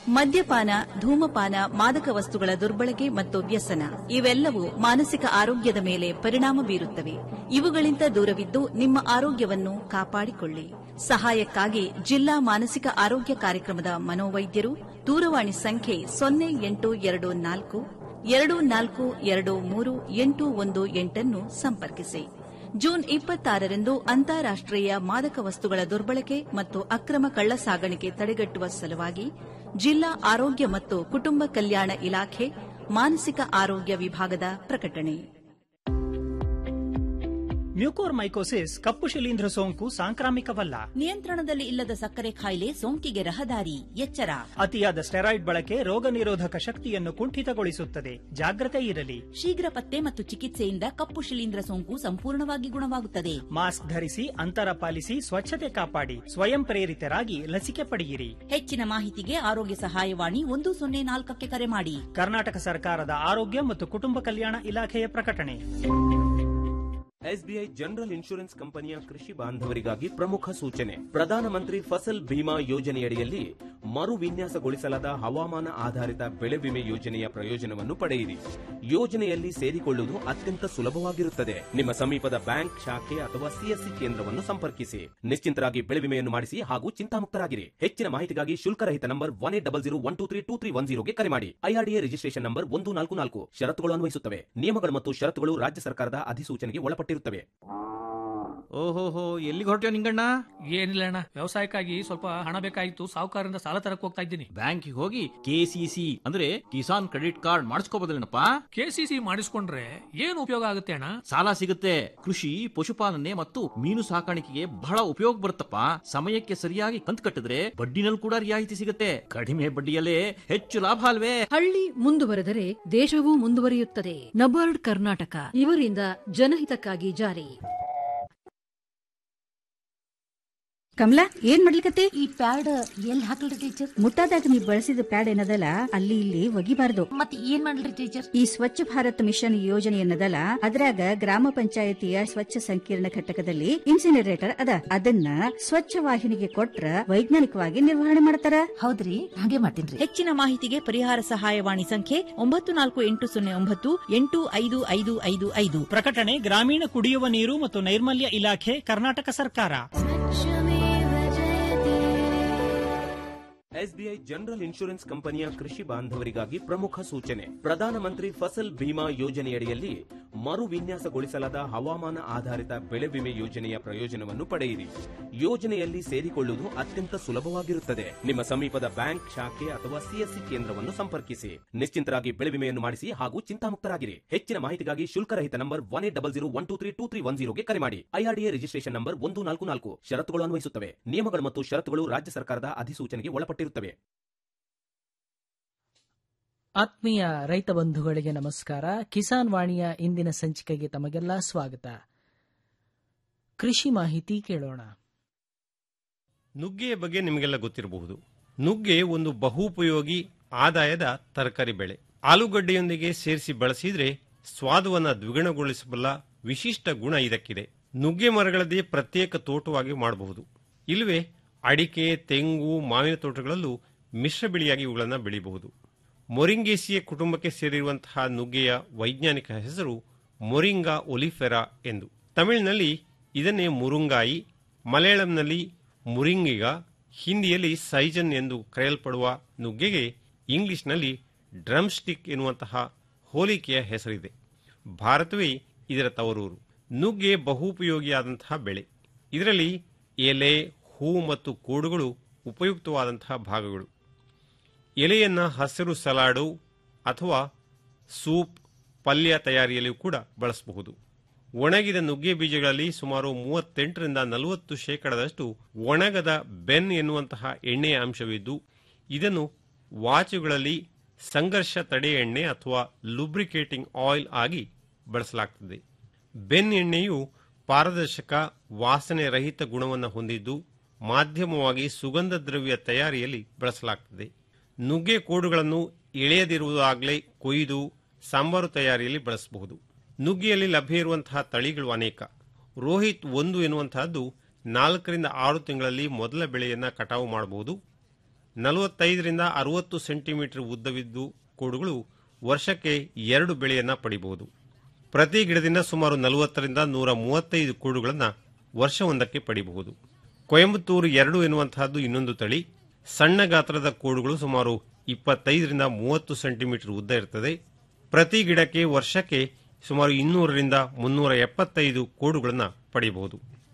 ಮದ್ಯಪಾನ ಧೂಮಪಾನ ಮಾದಕ ವಸ್ತುಗಳ ದುರ್ಬಳಕೆ ಮತ್ತು ವ್ಯಸನ ಇವೆಲ್ಲವೂ ಮಾನಸಿಕ ಆರೋಗ್ಯದ ಮೇಲೆ ಪರಿಣಾಮ ಬೀರುತ್ತವೆ ಇವುಗಳಿಂದ ದೂರವಿದ್ದು ನಿಮ್ಮ ಆರೋಗ್ಯವನ್ನು ಕಾಪಾಡಿಕೊಳ್ಳಿ ಸಹಾಯಕ್ಕಾಗಿ ಜಿಲ್ಲಾ ಮಾನಸಿಕ ಆರೋಗ್ಯ ಕಾರ್ಯಕ್ರಮದ ಮನೋವೈದ್ಯರು ದೂರವಾಣಿ ಸಂಖ್ಯೆ ಸೊನ್ನೆ ಎಂಟು ಎರಡು ನಾಲ್ಕು ಎರಡು ನಾಲ್ಕು ಎರಡು ಮೂರು ಎಂಟು ಒಂದು ಎಂಟನ್ನು ಸಂಪರ್ಕಿಸಿ ಜೂನ್ ಇಪ್ಪತ್ತಾರರಂದು ಅಂತಾರಾಷ್ಟೀಯ ಮಾದಕ ವಸ್ತುಗಳ ದುರ್ಬಳಕೆ ಮತ್ತು ಅಕ್ರಮ ಕಳ್ಳ ಸಾಗಾಣಿಕೆ ತಡೆಗಟ್ಟುವ ಸಲುವಾಗಿ ಜಿಲ್ಲಾ ಆರೋಗ್ಯ ಮತ್ತು ಕುಟುಂಬ ಕಲ್ಯಾಣ ಇಲಾಖೆ ಮಾನಸಿಕ ಆರೋಗ್ಯ ವಿಭಾಗದ ಪ್ರಕಟಣೆ ಮ್ಯೂಕೋರ್ಮೈಕೋಸಿಸ್ ಕಪ್ಪು ಶಿಲೀಂಧ್ರ ಸೋಂಕು ಸಾಂಕ್ರಾಮಿಕವಲ್ಲ ನಿಯಂತ್ರಣದಲ್ಲಿ ಇಲ್ಲದ ಸಕ್ಕರೆ ಕಾಯಿಲೆ ಸೋಂಕಿಗೆ ರಹದಾರಿ ಎಚ್ಚರ ಅತಿಯಾದ ಸ್ಟೆರಾಯ್ಡ್ ಬಳಕೆ ರೋಗ ನಿರೋಧಕ ಶಕ್ತಿಯನ್ನು ಕುಂಠಿತಗೊಳಿಸುತ್ತದೆ ಜಾಗ್ರತೆ ಇರಲಿ ಶೀಘ್ರ ಪತ್ತೆ ಮತ್ತು ಚಿಕಿತ್ಸೆಯಿಂದ ಕಪ್ಪು ಶಿಲೀಂಧ್ರ ಸೋಂಕು ಸಂಪೂರ್ಣವಾಗಿ ಗುಣವಾಗುತ್ತದೆ ಮಾಸ್ಕ್ ಧರಿಸಿ ಅಂತರ ಪಾಲಿಸಿ ಸ್ವಚ್ಛತೆ ಕಾಪಾಡಿ ಸ್ವಯಂ ಪ್ರೇರಿತರಾಗಿ ಲಸಿಕೆ ಪಡೆಯಿರಿ ಹೆಚ್ಚಿನ ಮಾಹಿತಿಗೆ ಆರೋಗ್ಯ ಸಹಾಯವಾಣಿ ಒಂದು ಸೊನ್ನೆ ನಾಲ್ಕಕ್ಕೆ ಕರೆ ಮಾಡಿ ಕರ್ನಾಟಕ ಸರ್ಕಾರದ ಆರೋಗ್ಯ ಮತ್ತು ಕುಟುಂಬ ಕಲ್ಯಾಣ ಇಲಾಖೆಯ ಪ್ರಕಟಣೆ ಎಸ್ಬಿಐ ಜನರಲ್ ಇನ್ಶೂರೆನ್ಸ್ ಕಂಪನಿಯ ಕೃಷಿ ಬಾಂಧವರಿಗಾಗಿ ಪ್ರಮುಖ ಸೂಚನೆ ಪ್ರಧಾನಮಂತ್ರಿ ಫಸಲ್ ಭೀಮಾ ಯೋಜನೆಯಡಿಯಲ್ಲಿ ಮರು ವಿನ್ಯಾಸಗೊಳಿಸಲಾದ ಹವಾಮಾನ ಆಧಾರಿತ ಬೆಳೆ ವಿಮೆ ಯೋಜನೆಯ ಪ್ರಯೋಜನವನ್ನು ಪಡೆಯಿರಿ ಯೋಜನೆಯಲ್ಲಿ ಸೇರಿಕೊಳ್ಳುವುದು ಅತ್ಯಂತ ಸುಲಭವಾಗಿರುತ್ತದೆ ನಿಮ್ಮ ಸಮೀಪದ ಬ್ಯಾಂಕ್ ಶಾಖೆ ಅಥವಾ ಸಿಎಸ್ಸಿ ಕೇಂದ್ರವನ್ನು ಸಂಪರ್ಕಿಸಿ ನಿಶ್ಚಿಂತರಾಗಿ ಬೆಳೆ ವಿಮೆಯನ್ನು ಮಾಡಿಸಿ ಹಾಗೂ ಚಿಂತಾಮುಕ್ತರಾಗಿರಿ ಹೆಚ್ಚಿನ ಮಾಹಿತಿಗಾಗಿ ಶುಲ್ಕರಹಿತ number one eight double zero one two three two three one ಜೀರೋಗೆ ಕರೆ ಮಾಡಿ ಐಆರ್ಡಿಎ ರಿಜಿಸ್ಟ್ರೇಷನ್ ನಂಬರ್ ಒಂದು ನಾಲ್ಕು ನಾಲ್ಕು ಷರತ್ತುಗಳು ಅನ್ವಯಿಸುತ್ತವೆ ನಿಯಮಗಳು ಮತ್ತು ಷರತ್ತುಗಳು ರಾಜ್ಯ ಸರ್ಕಾರದ ಅಧಿಸೂಚನೆಗೆ ಒಳಪಟ್ಟಿರುತ್ತವೆ ಓಹೋಹೋ ಎಲ್ಲಿಗೆ ಹೊರಟ್ಯೋ ನಿಂಗಣ್ಣ ಏನಿಲ್ಲ ಅಣ್ಣ ವ್ಯವಸಾಯಕ್ಕಾಗಿ ಸ್ವಲ್ಪ ಹಣ ಬೇಕಾಗಿತ್ತು ಸಾಹುಕಾರರಿಂದ ಸಾಲ ತರಕ್ ಹೋಗ್ತಾ ಇದ್ದೀನಿ ಬ್ಯಾಂಕಿಗೆ ಹೋಗಿ ಕೆಸಿಸಿ ಅಂದ್ರೆ ಕಿಸಾನ್ ಕ್ರೆಡಿಟ್ ಕಾರ್ಡ್ ಮಾಡಿಸ್ಕೋಬೋದಲ್ಲೇನಪ್ಪ ಕೆಸಿಸಿ ಮಾಡಿಸ್ಕೊಂಡ್ರೆ ಏನು ಉಪಯೋಗ ಆಗುತ್ತೆ ಅಣ್ಣ ಸಾಲ ಸಿಗುತ್ತೆ ಕೃಷಿ ಪಶುಪಾಲನೆ ಮತ್ತು ಮೀನು ಸಾಕಾಣಿಕೆಗೆ ಬಹಳ ಉಪಯೋಗ ಬರುತ್ತಪ್ಪ ಸಮಯಕ್ಕೆ ಸರಿಯಾಗಿ ಕಂತು ಕಟ್ಟಿದ್ರೆ ಬಡ್ಡಿನಲ್ಲಿ ಕೂಡ ರಿಯಾಯಿತಿ ಸಿಗುತ್ತೆ ಕಡಿಮೆ ಬಡ್ಡಿಯಲ್ಲೇ ಹೆಚ್ಚು ಲಾಭ ಅಲ್ವೇ ಹಳ್ಳಿ ಮುಂದುವರೆದರೆ ದೇಶವೂ ಮುಂದುವರಿಯುತ್ತದೆ ನಬಾರ್ಡ್ ಕರ್ನಾಟಕ ಇವರಿಂದ ಜನಹಿತಕ್ಕಾಗಿ ಜಾರಿ ಕಮಲಾ ಏನ್ ಮಾಡ್ಲಿಕತ್ತಿ ಈ ಪ್ಯಾಡ್ ಎಲ್ಲಿ ಹಾಕಲ್ರಿ ಟೀಚರ್ ಮುಟ್ಟಾದಾಗ ನೀ ಬಳಸಿದ ಪ್ಯಾಡ್ ಏನದಲ್ಲ ಅಲ್ಲಿ ಇಲ್ಲಿ ಒಗಿಬಾರ್ದು ಮತ್ ಏನ್ ಮಾಡ್ಲಿ ಟೀಚರ್ ಈ ಸ್ವಚ್ಛ ಭಾರತ್ ಮಿಷನ್ ಯೋಜನೆ ಏನದಲ್ಲ ಅದ್ರಾಗ ಗ್ರಾಮ ಪಂಚಾಯತಿಯ ಸ್ವಚ್ಛ ಸಂಕೀರ್ಣ ಘಟಕದಲ್ಲಿ ಇನ್ಸಿನರೇಟರ್ ಅದ ಅದನ್ನ ಸ್ವಚ್ಛ ವಾಹಿನಿಗೆ ಕೊಟ್ರ ವೈಜ್ಞಾನಿಕವಾಗಿ ನಿರ್ವಹಣೆ ಮಾಡ್ತಾರ ಹೌದ್ರಿ ಹಾಗೆ ಮಾಡ್ತೀನ್ರಿ ಹೆಚ್ಚಿನ ಮಾಹಿತಿಗೆ ಪರಿಹಾರ ಸಹಾಯವಾಣಿ ಸಂಖ್ಯೆ ಒಂಬತ್ತು ನಾಲ್ಕು ಎಂಟು ಸೊನ್ನೆ ಒಂಬತ್ತು ಎಂಟು ಐದು ಐದು ಐದು ಐದು ಪ್ರಕಟಣೆ ಗ್ರಾಮೀಣ ಕುಡಿಯುವ ನೀರು ಮತ್ತು ನೈರ್ಮಲ್ಯ ಇಲಾಖೆ ಕರ್ನಾಟಕ ಸರ್ಕಾರ ಎಸ್ಬಿಐ ಜನರಲ್ ಇನ್ಶೂರೆನ್ಸ್ ಕಂಪನಿಯ ಕೃಷಿ ಬಾಂಧವರಿಗಾಗಿ ಪ್ರಮುಖ ಸೂಚನೆ ಪ್ರಧಾನಮಂತ್ರಿ ಫಸಲ್ ಭೀಮಾ ಯೋಜನೆಯಡಿಯಲ್ಲಿ ಮರು ವಿನ್ಯಾಸಗೊಳಿಸಲಾದ ಹವಾಮಾನ ಆಧಾರಿತ ಬೆಳೆ ವಿಮೆ ಯೋಜನೆಯ ಪ್ರಯೋಜನವನ್ನು ಪಡೆಯಿರಿ ಯೋಜನೆಯಲ್ಲಿ ಸೇರಿಕೊಳ್ಳುವುದು ಅತ್ಯಂತ ಸುಲಭವಾಗಿರುತ್ತದೆ ನಿಮ್ಮ ಸಮೀಪದ ಬ್ಯಾಂಕ್ ಶಾಖೆ ಅಥವಾ ಸಿಎಸ್ಸಿ ಕೇಂದ್ರವನ್ನು ಸಂಪರ್ಕಿಸಿ ನಿಶ್ಚಿಂತರಾಗಿ ಬೆಳೆ ವಿಮೆಯನ್ನು ಮಾಡಿಸಿ ಹಾಗೂ ಚಿಂತಾಮುಕ್ತರಾಗಿರಿ ಹೆಚ್ಚಿನ ಮಾಹಿತಿಗಾಗಿ ಶುಲ್ಕರಹಿತ number one eight double zero one two three two three one ಜೀರೋಗೆ ಕರೆ ಮಾಡಿ ಐಆರ್ಡಿಎ ರಿಜಿಸ್ಟ್ರೇಷನ್ ನಂಬರ್ ಒಂದು ನಾಲ್ಕು ನಾಲ್ಕು ಷರತ್ತುಗಳು ಅನ್ವಯಿಸುತ್ತವೆ ನಿಯಮಗಳು ಮತ್ತು ಷರತ್ತುಗಳು ರಾಜ್ಯ ಸರ್ಕಾರದ ಅಧಿಸೂಚನೆಗೆ ಒಳಪಟ್ಟಿರುತ್ತವೆ ಆತ್ಮೀಯ ರೈತ ಬಂಧುಗಳಿಗೆ ನಮಸ್ಕಾರ ಕಿಸಾನ್ ವಾಣಿಯ ಇಂದಿನ ಸಂಚಿಕೆಗೆ ತಮಗೆಲ್ಲ ಸ್ವಾಗತ ಕೃಷಿ ಮಾಹಿತಿ ಕೇಳೋಣ ನುಗ್ಗೆಯ ಬಗ್ಗೆ ನಿಮಗೆಲ್ಲ ಗೊತ್ತಿರಬಹುದು ನುಗ್ಗೆ ಒಂದು ಬಹುಪಯೋಗಿ ಆದಾಯದ ತರಕಾರಿ ಬೆಳೆ ಆಲೂಗಡ್ಡೆಯೊಂದಿಗೆ ಸೇರಿಸಿ ಬಳಸಿದ್ರೆ ಸ್ವಾದವನ್ನು ದ್ವಿಗುಣಗೊಳಿಸಬಲ್ಲ ವಿಶಿಷ್ಟ ಗುಣ ಇದಕ್ಕಿದೆ ನುಗ್ಗೆ ಮರಗಳದ್ದೇ ಪ್ರತ್ಯೇಕ ತೋಟವಾಗಿ ಮಾಡಬಹುದು ಇಲ್ಲವೇ ಅಡಿಕೆ ತೆಂಗು ಮಾವಿನ ತೋಟಗಳಲ್ಲೂ ಮಿಶ್ರ ಬೆಳೆಯಾಗಿ ಇವುಗಳನ್ನು ಬೆಳೆಯಬಹುದು ಮೊರಿಂಗೇಸಿಯ ಕುಟುಂಬಕ್ಕೆ ಸೇರಿರುವಂತಹ ನುಗ್ಗೆಯ ವೈಜ್ಞಾನಿಕ ಹೆಸರು ಮೊರಿಂಗಾ ಒಲಿಫೆರಾ ಎಂದು ತಮಿಳಿನಲ್ಲಿ ಇದನ್ನೇ ಮುರುಂಗಾಯಿ ಮಲಯಾಳಂನಲ್ಲಿ ಮುರಿಂಗಿಗ ಹಿಂದಿಯಲ್ಲಿ ಸೈಜನ್ ಎಂದು ಕರೆಯಲ್ಪಡುವ ನುಗ್ಗೆಗೆ ಇಂಗ್ಲಿಷ್ನಲ್ಲಿ ಡ್ರಮ್ ಸ್ಟಿಕ್ ಎನ್ನುವಂತಹ ಹೋಲಿಕೆಯ ಹೆಸರಿದೆ ಭಾರತವೇ ಇದರ ತವರೂರು ನುಗ್ಗೆ ಬಹುಪಯೋಗಿಯಾದಂತಹ ಬೆಳೆ ಇದರಲ್ಲಿ ಎಲೆ ಹೂ ಮತ್ತು ಕೋಡುಗಳು ಉಪಯುಕ್ತವಾದಂತಹ ಭಾಗಗಳು ಎಲೆಯನ್ನು ಹಸಿರು ಸಲಾಡು ಅಥವಾ ಸೂಪ್ ಪಲ್ಯ ತಯಾರಿಯಲ್ಲಿಯೂ ಕೂಡ ಬಳಸಬಹುದು ಒಣಗಿದ ನುಗ್ಗೆ ಬೀಜಗಳಲ್ಲಿ ಸುಮಾರು ಮೂವತ್ತೆಂಟರಿಂದ ನಲವತ್ತು ಶೇಕಡದಷ್ಟು ಒಣಗದ ಬೆನ್ ಎನ್ನುವಂತಹ ಎಣ್ಣೆಯ ಅಂಶವಿದ್ದು ಇದನ್ನು ವಾಚುಗಳಲ್ಲಿ ಸಂಘರ್ಷ ತಡೆ ಎಣ್ಣೆ ಅಥವಾ ಲುಬ್ರಿಕೇಟಿಂಗ್ ಆಯಿಲ್ ಆಗಿ ಬಳಸಲಾಗುತ್ತದೆ ಬೆನ್ ಎಣ್ಣೆಯು ಪಾರದರ್ಶಕ ವಾಸನೆ ರಹಿತ ಗುಣವನ್ನು ಹೊಂದಿದ್ದು ಮಾಧ್ಯಮವಾಗಿ ಸುಗಂಧ ದ್ರವ್ಯ ತಯಾರಿಯಲ್ಲಿ ಬಳಸಲಾಗುತ್ತದೆ ನುಗ್ಗೆ ಕೋಡುಗಳನ್ನು ಎಳೆಯದಿರುವುದಾಗಲೇ ಕೊಯ್ದು ಸಾಂಬಾರು ತಯಾರಿಯಲ್ಲಿ ಬಳಸಬಹುದು ನುಗ್ಗೆಯಲ್ಲಿ ಲಭ್ಯ ಇರುವಂತಹ ತಳಿಗಳು ಅನೇಕ ರೋಹಿತ್ ಒಂದು ಎನ್ನುವಂತಹದ್ದು ನಾಲ್ಕರಿಂದ ಆರು ತಿಂಗಳಲ್ಲಿ ಮೊದಲ ಬೆಳೆಯನ್ನು ಕಟಾವು ಮಾಡಬಹುದು ನಲವತ್ತೈದರಿಂದ ಅರವತ್ತು ಸೆಂಟಿಮೀಟರ್ ಉದ್ದವಿದ್ದು ಕೋಡುಗಳು ವರ್ಷಕ್ಕೆ ಎರಡು ಬೆಳೆಯನ್ನ ಪಡಿಬಹುದು ಪ್ರತಿ ಗಿಡದಿಂದ ಸುಮಾರು ನಲವತ್ತರಿಂದ ನೂರ ಮೂವತ್ತೈದು ಕೂಡುಗಳನ್ನು ವರ್ಷವೊಂದಕ್ಕೆ ಪಡಿಬಹುದು ಕೊಯಂಬತ್ತೂರು ಎರಡು ಎನ್ನುವಂತಹದ್ದು ಇನ್ನೊಂದು ತಳಿ ಸಣ್ಣ ಗಾತ್ರದ ಕೋಡುಗಳು ಸುಮಾರು ಇಪ್ಪತ್ತೈದರಿಂದ ಮೂವತ್ತು ಸೆಂಟಿಮೀಟರ್ ಉದ್ದ ಇರ್ತದೆ ಪ್ರತಿ ಗಿಡಕ್ಕೆ ವರ್ಷಕ್ಕೆ ಸುಮಾರು ಇನ್ನೂರರಿಂದ ಮುನ್ನೂರ ಎಪ್ಪತ್ತೈದು ಕೋಡುಗಳನ್ನು ಪಡೆಯಬಹುದು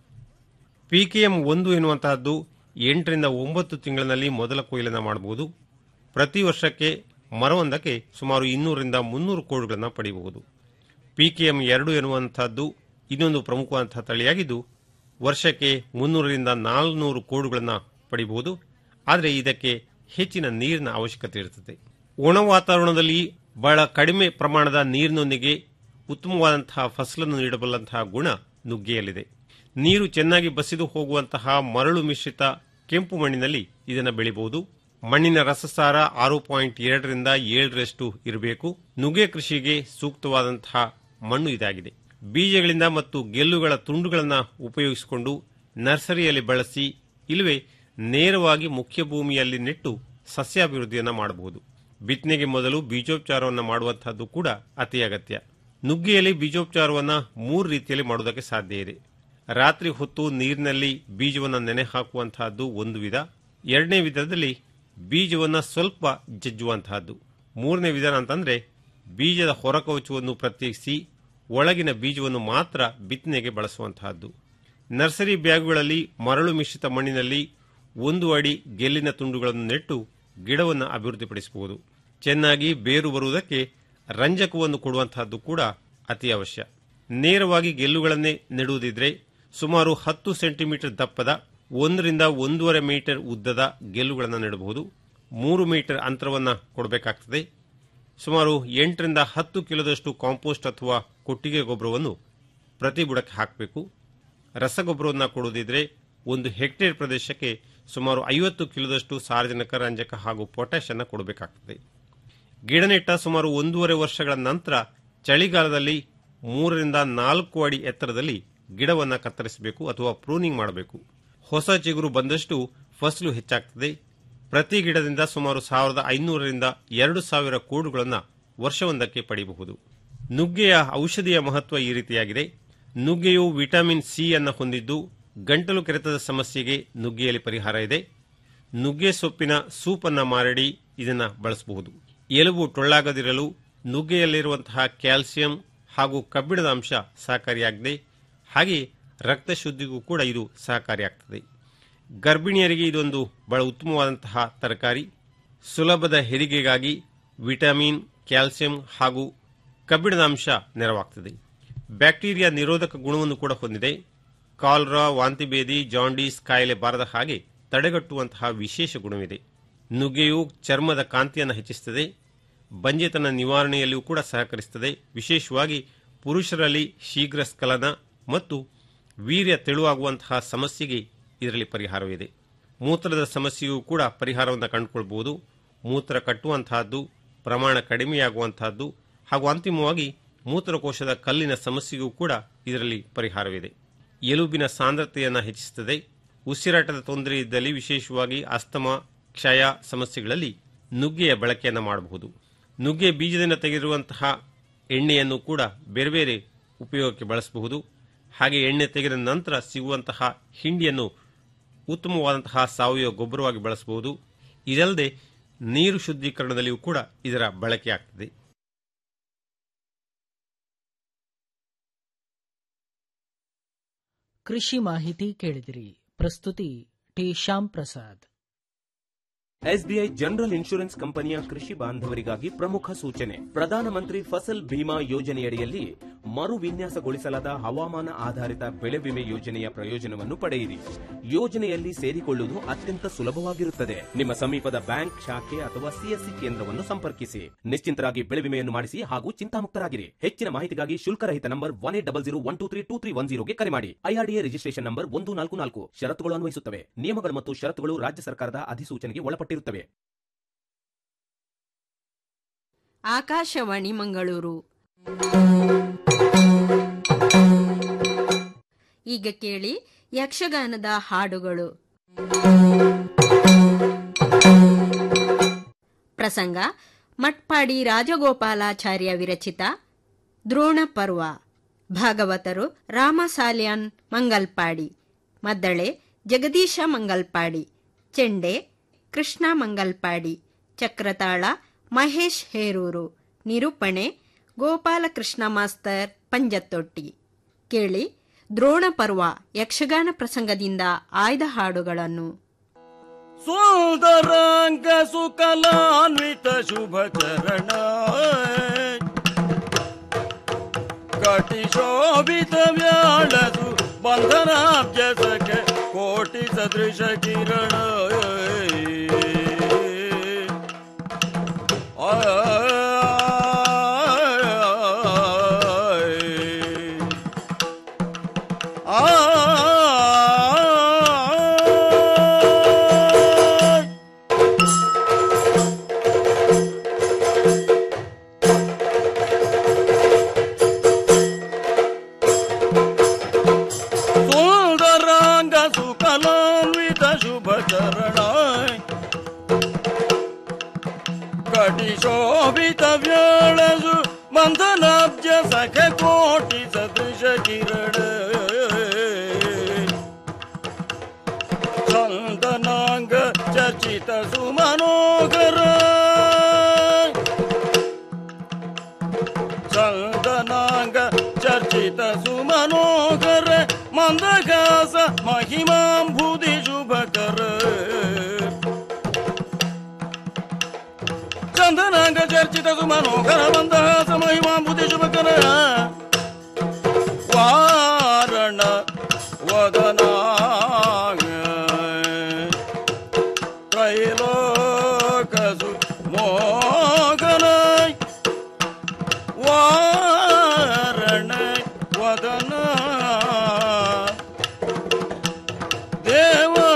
ಪಿಕೆಎಂ ಒಂದು ಎನ್ನುವಂತಹದ್ದು ಎಂಟರಿಂದ ಒಂಬತ್ತು ತಿಂಗಳಿನಲ್ಲಿ ಮೊದಲ ಕೊಯ್ಲನ್ನು ಮಾಡಬಹುದು ಪ್ರತಿ ವರ್ಷಕ್ಕೆ ಮರವೊಂದಕ್ಕೆ ಸುಮಾರು ಇನ್ನೂರರಿಂದ ಮುನ್ನೂರು ಕೋಡುಗಳನ್ನು ಪಡೆಯಬಹುದು ಪಿಕೆಎಂ ಎರಡು ಎನ್ನುವಂತಹದ್ದು ಇನ್ನೊಂದು ಪ್ರಮುಖವಾದಂತಹ ತಳಿಯಾಗಿದ್ದು ವರ್ಷಕ್ಕೆ ಮುನ್ನೂರರಿಂದ ನಾಲ್ನೂರು ಕೋಡುಗಳನ್ನು ಪಡೆಯಬಹುದು ಆದರೆ ಇದಕ್ಕೆ ಹೆಚ್ಚಿನ ನೀರಿನ ಅವಶ್ಯಕತೆ ಇರುತ್ತದೆ ಒಣ ವಾತಾವರಣದಲ್ಲಿ ಬಹಳ ಕಡಿಮೆ ಪ್ರಮಾಣದ ನೀರಿನೊಂದಿಗೆ ಉತ್ತಮವಾದಂತಹ ಫಸಲನ್ನು ನೀಡಬಲ್ಲಂತಹ ಗುಣ ನುಗ್ಗೆಯಲ್ಲಿದೆ ನೀರು ಚೆನ್ನಾಗಿ ಬಸಿದು ಹೋಗುವಂತಹ ಮರಳು ಮಿಶ್ರಿತ ಕೆಂಪು ಮಣ್ಣಿನಲ್ಲಿ ಇದನ್ನು ಬೆಳೆಯಬಹುದು ಮಣ್ಣಿನ ರಸಸಾರ ಆರು ಪಾಯಿಂಟ್ ಎರಡರಿಂದ ಏಳರಷ್ಟು ಇರಬೇಕು ನುಗ್ಗೆ ಕೃಷಿಗೆ ಸೂಕ್ತವಾದಂತಹ ಮಣ್ಣು ಇದಾಗಿದೆ ಬೀಜಗಳಿಂದ ಮತ್ತು ಗೆಲ್ಲುಗಳ ತುಂಡುಗಳನ್ನು ಉಪಯೋಗಿಸಿಕೊಂಡು ನರ್ಸರಿಯಲ್ಲಿ ಬಳಸಿ ಇಲ್ಲವೇ ನೇರವಾಗಿ ಮುಖ್ಯ ಭೂಮಿಯಲ್ಲಿ ನೆಟ್ಟು ಸಸ್ಯಾಭಿವೃದ್ಧಿಯನ್ನು ಮಾಡಬಹುದು ಬಿತ್ತನೆಗೆ ಮೊದಲು ಬೀಜೋಪಚಾರವನ್ನು ಮಾಡುವಂತಹದ್ದು ಕೂಡ ಅತಿ ಅಗತ್ಯ ನುಗ್ಗೆಯಲ್ಲಿ ಬೀಜೋಪಚಾರವನ್ನು ಮೂರು ರೀತಿಯಲ್ಲಿ ಮಾಡುವುದಕ್ಕೆ ಸಾಧ್ಯ ಇದೆ ರಾತ್ರಿ ಹೊತ್ತು ನೀರಿನಲ್ಲಿ ಬೀಜವನ್ನು ನೆನೆ ಹಾಕುವಂತಹದ್ದು ಒಂದು ವಿಧ ಎರಡನೇ ವಿಧದಲ್ಲಿ ಬೀಜವನ್ನು ಸ್ವಲ್ಪ ಜಜ್ಜುವಂತಹದ್ದು ಮೂರನೇ ವಿಧಾನ ಅಂತಂದ್ರೆ ಬೀಜದ ಹೊರಕವಚವನ್ನು ಪ್ರತ್ಯೇಕಿಸಿ ಒಳಗಿನ ಬೀಜವನ್ನು ಮಾತ್ರ ಬಿತ್ತನೆಗೆ ಬಳಸುವಂತಹದ್ದು ನರ್ಸರಿ ಬ್ಯಾಗುಗಳಲ್ಲಿ ಮರಳು ಮಿಶ್ರಿತ ಮಣ್ಣಿನಲ್ಲಿ ಒಂದು ಅಡಿ ಗೆಲ್ಲಿನ ತುಂಡುಗಳನ್ನು ನೆಟ್ಟು ಗಿಡವನ್ನು ಅಭಿವೃದ್ಧಿಪಡಿಸಬಹುದು ಚೆನ್ನಾಗಿ ಬೇರು ಬರುವುದಕ್ಕೆ ರಂಜಕವನ್ನು ಕೊಡುವಂತಹದ್ದು ಕೂಡ ಅತಿ ಅವಶ್ಯ ನೇರವಾಗಿ ಗೆಲ್ಲುಗಳನ್ನೇ ನೆಡುವುದಿದ್ರೆ ಸುಮಾರು ಹತ್ತು ಸೆಂಟಿಮೀಟರ್ ದಪ್ಪದ ಒಂದರಿಂದ ಒಂದೂವರೆ ಮೀಟರ್ ಉದ್ದದ ಗೆಲ್ಲುಗಳನ್ನು ನೆಡಬಹುದು ಮೂರು ಮೀಟರ್ ಅಂತರವನ್ನು ಕೊಡಬೇಕಾಗ್ತದೆ ಸುಮಾರು ಎಂಟರಿಂದ ಹತ್ತು ಕಿಲೋದಷ್ಟು ಕಾಂಪೋಸ್ಟ್ ಅಥವಾ ಕೊಟ್ಟಿಗೆ ಗೊಬ್ಬರವನ್ನು ಪ್ರತಿ ಬುಡಕ್ಕೆ ಹಾಕಬೇಕು ರಸಗೊಬ್ಬರವನ್ನು ಕೊಡುವುದಿದ್ರೆ ಒಂದು ಹೆಕ್ಟೇರ್ ಪ್ರದೇಶಕ್ಕೆ ಸುಮಾರು ಐವತ್ತು ಕಿಲೋದಷ್ಟು ಸಾರ್ವಜನಿಕ ರಂಜಕ ಹಾಗೂ ಪೊಟ್ಯಾಷ್ ಅನ್ನು ಕೊಡಬೇಕಾಗ್ತದೆ ಗಿಡ ನೆಟ್ಟ ಸುಮಾರು ಒಂದೂವರೆ ವರ್ಷಗಳ ನಂತರ ಚಳಿಗಾಲದಲ್ಲಿ ಮೂರರಿಂದ ನಾಲ್ಕು ಅಡಿ ಎತ್ತರದಲ್ಲಿ ಗಿಡವನ್ನು ಕತ್ತರಿಸಬೇಕು ಅಥವಾ ಪ್ರೂನಿಂಗ್ ಮಾಡಬೇಕು ಹೊಸ ಚಿಗುರು ಬಂದಷ್ಟು ಫಸಲು ಹೆಚ್ಚಾಗ್ತದೆ ಪ್ರತಿ ಗಿಡದಿಂದ ಸುಮಾರು ಸಾವಿರದ ಐನೂರರಿಂದ ಎರಡು ಸಾವಿರ ಕೋಡುಗಳನ್ನು ವರ್ಷವೊಂದಕ್ಕೆ ಪಡೆಯಬಹುದು ನುಗ್ಗೆಯ ಔಷಧಿಯ ಮಹತ್ವ ಈ ರೀತಿಯಾಗಿದೆ ನುಗ್ಗೆಯು ವಿಟಮಿನ್ ಸಿ ಅನ್ನು ಹೊಂದಿದ್ದು ಗಂಟಲು ಕೆರೆತದ ಸಮಸ್ಯೆಗೆ ನುಗ್ಗೆಯಲ್ಲಿ ಪರಿಹಾರ ಇದೆ ನುಗ್ಗೆ ಸೊಪ್ಪಿನ ಸೂಪ್ ಅನ್ನ ಮಾರಡಿ ಇದನ್ನ ಬಳಸಬಹುದು ಎಲುಬು ಟೊಳ್ಳಾಗದಿರಲು ನುಗ್ಗೆಯಲ್ಲಿರುವಂತಹ ಕ್ಯಾಲ್ಸಿಯಂ ಹಾಗೂ ಕಬ್ಬಿಣದ ಅಂಶ ಸಹಕಾರಿಯಾಗಿದೆ ಹಾಗೆ ರಕ್ತ ಶುದ್ಧಿಗೂ ಕೂಡ ಇದು ಸಹಕಾರಿಯಾಗ್ತದೆ ಗರ್ಭಿಣಿಯರಿಗೆ ಇದೊಂದು ಬಹಳ ಉತ್ತಮವಾದಂತಹ ತರಕಾರಿ ಸುಲಭದ ಹೆರಿಗೆಗಾಗಿ ವಿಟಮಿನ್ ಕ್ಯಾಲ್ಸಿಯಂ ಹಾಗೂ ಕಬ್ಬಿಣದ ಅಂಶ ನೆರವಾಗ್ತದೆ ಬ್ಯಾಕ್ಟೀರಿಯಾ ನಿರೋಧಕ ಗುಣವನ್ನು ಕೂಡ ಹೊಂದಿದೆ ಕಾಲ್ರಾ ವಾಂತಿಭೇದಿ ಜಾಂಡೀಸ್ ಕಾಯಿಲೆ ಬಾರದ ಹಾಗೆ ತಡೆಗಟ್ಟುವಂತಹ ವಿಶೇಷ ಗುಣವಿದೆ ನುಗ್ಗೆಯು ಚರ್ಮದ ಕಾಂತಿಯನ್ನು ಹೆಚ್ಚಿಸುತ್ತದೆ ಬಂಜೆತನ ನಿವಾರಣೆಯಲ್ಲಿಯೂ ಕೂಡ ಸಹಕರಿಸುತ್ತದೆ ವಿಶೇಷವಾಗಿ ಪುರುಷರಲ್ಲಿ ಶೀಘ್ರ ಸ್ಖಲನ ಮತ್ತು ವೀರ್ಯ ತೆಳುವಾಗುವಂತಹ ಸಮಸ್ಯೆಗೆ ಇದರಲ್ಲಿ ಪರಿಹಾರವಿದೆ ಮೂತ್ರದ ಸಮಸ್ಯೆಯೂ ಕೂಡ ಪರಿಹಾರವನ್ನು ಕಂಡುಕೊಳ್ಬಹುದು ಮೂತ್ರ ಕಟ್ಟುವಂತಹದ್ದು ಪ್ರಮಾಣ ಕಡಿಮೆಯಾಗುವಂತಹದ್ದು ಹಾಗೂ ಅಂತಿಮವಾಗಿ ಮೂತ್ರಕೋಶದ ಕಲ್ಲಿನ ಸಮಸ್ಯೆಗೂ ಕೂಡ ಇದರಲ್ಲಿ ಪರಿಹಾರವಿದೆ ಎಲುಬಿನ ಸಾಂದ್ರತೆಯನ್ನು ಹೆಚ್ಚಿಸುತ್ತದೆ ಉಸಿರಾಟದ ತೊಂದರೆ ಇದ್ದಲ್ಲಿ ವಿಶೇಷವಾಗಿ ಅಸ್ತಮ ಕ್ಷಯ ಸಮಸ್ಯೆಗಳಲ್ಲಿ ನುಗ್ಗೆಯ ಬಳಕೆಯನ್ನು ಮಾಡಬಹುದು ನುಗ್ಗೆ ಬೀಜದಿಂದ ತೆಗೆದಿರುವಂತಹ ಎಣ್ಣೆಯನ್ನು ಕೂಡ ಬೇರೆ ಬೇರೆ ಉಪಯೋಗಕ್ಕೆ ಬಳಸಬಹುದು ಹಾಗೆ ಎಣ್ಣೆ ತೆಗೆದ ನಂತರ ಸಿಗುವಂತಹ ಹಿಂಡಿಯನ್ನು ಉತ್ತಮವಾದಂತಹ ಸಾವಯವ ಗೊಬ್ಬರವಾಗಿ ಬಳಸಬಹುದು ಇದಲ್ಲದೆ ನೀರು ಶುದ್ಧೀಕರಣದಲ್ಲಿಯೂ ಕೂಡ ಇದರ ಬಳಕೆಯಾಗ್ತದೆ ಕೃಷಿ ಮಾಹಿತಿ ಕೇಳಿದಿರಿ ಪ್ರಸ್ತುತಿ T Shyam Prasad SBI general insurance ಕಂಪನಿಯ ಕೃಷಿ ಬಾಂಧವರಿಗಾಗಿ ಪ್ರಮುಖ ಸೂಚನೆ ಪ್ರಧಾನಮಂತ್ರಿ ಫಸಲ್ ಭೀಮಾ ಯೋಜನೆಯಡಿಯಲ್ಲಿ ಮರು ವಿನ್ಯಾಸಗೊಳಿಸಲಾದ ಹವಾಮಾನ ಆಧಾರಿತ ಬೆಳೆ ವಿಮೆ ಯೋಜನೆಯ ಪ್ರಯೋಜನವನ್ನು ಪಡೆಯಿರಿ ಯೋಜನೆಯಲ್ಲಿ ಸೇರಿಕೊಳ್ಳುವುದು ಅತ್ಯಂತ ಸುಲಭವಾಗಿರುತ್ತದೆ ನಿಮ್ಮ ಸಮೀಪದ ಬ್ಯಾಂಕ್ ಶಾಖೆ ಅಥವಾ ಸಿಎಸ್ಸಿ ಕೇಂದ್ರವನ್ನು ಸಂಪರ್ಕಿಸಿ ನಿಶ್ಚಿಂತರಾಗಿ ಬೆಳೆ ವಿಮೆಯನ್ನು ಮಾಡಿಸಿ ಹಾಗೂ ಚಿಂತಾಮುಕ್ತರಾಗಿರಿ ಹೆಚ್ಚಿನ ಮಾಹಿತಿಗಾಗಿ ಶುಲ್ಕರಹಿತ number one eight double zero one two three two three one ಜೀರೋಗೆ ಕರೆ ಮಾಡಿ ಐಆರ್ಡಿಎ ರಿಜಿಸ್ಟ್ರೇಷನ್ ನಂಬರ್ ಒಂದು ನಾಲ್ಕು ನಾಲ್ಕು ಷರತ್ತುಗಳು ಅನ್ವಯಿಸುತ್ತವೆ ನಿಯಮಗಳು ಮತ್ತು ಷರತ್ತುಗಳು ರಾಜ್ಯ ಸರ್ಕಾರದ ಅಧಿಸೂಚನೆಗೆ ಒಳಪಟ್ಟಿರುತ್ತವೆ ಆಕಾಶವಾಣಿ ಮಂಗಳೂರು ಈಗ ಕೇಳಿ ಯಕ್ಷಗಾನದ ಹಾಡುಗಳು ಪ್ರಸಂಗ ಮಟ್ಪಾಡಿ ರಾಜಗೋಪಾಲಾಚಾರ್ಯ ವಿರಚಿತ ದ್ರೋಣ ಪರ್ವ ಭಾಗವತರು ರಾಮಸಾಲ್ಯಾನ್ ಮಂಗಲ್ಪಾಡಿ ಮದ್ದಳೆ ಜಗದೀಶ ಮಂಗಲ್ಪಾಡಿ ಚೆಂಡೆ ಕೃಷ್ಣ ಮಂಗಲ್ಪಾಡಿ ಚಕ್ರತಾಳ ಮಹೇಶ್ ಹೇರೂರು ನಿರೂಪಣೆ ಗೋಪಾಲಕೃಷ್ಣ ಮಾಸ್ತರ್ ಪಂಜತ್ತೊಟ್ಟಿ ಕೇಳಿ ದ್ರೋಣ ಪರ್ವ ಯಕ್ಷಗಾನ ಪ್ರಸಂಗದಿಂದ ಆಯ್ದ ಹಾಡುಗಳನ್ನು ಸುಂದರಾಂಗ ಸುಕಲಾನ್ವಿತ ಶುಭ ಚರಣ ಕಟಿ ಶೋಭಿತ ವ್ಯಾಳಸು ಬಂಧನಾಭ್ಯಸಕ್ಕೆ ಕೋಟಿ ಸದೃಶ ಕಿರಣ ಸುಂದರಾಂಗ ಸುಕಲಾನ್ವಿತ ಶುಭ ಚರಣ ಕಟಿ ಶೋಭಿತ ವ್ಯಾಳಸು ಮಂದನಾಬ್ಜ ಸಖ ಕೋಟಿ ಸದೃಶ ಕಿರಣ ಚಂದನಾಂಗ ಚರ್ಚಿತ ಸುಮನೋಹರ ಚಂದನಾಂಗ ಚರ್ಚಿತ ಸುಮನೋಹರ ಮಂದಗಾಸ ಮಹಿಮಾಂಬುದಿ ಶುಭಕರ ಚಂದನಾಂಗ ಚರ್ಚಿತ ಸುಮನೋಹರ ಮಂದಹಾಸ ಮಹಿಮಾಂಬುದಿ ಶುಭಕರ ವಾರಣ ವದನಾಂಗ ತ್ರೈಲೋಕಸು ಮೋಗನ ವಾರಣ ವದನ ದೇವ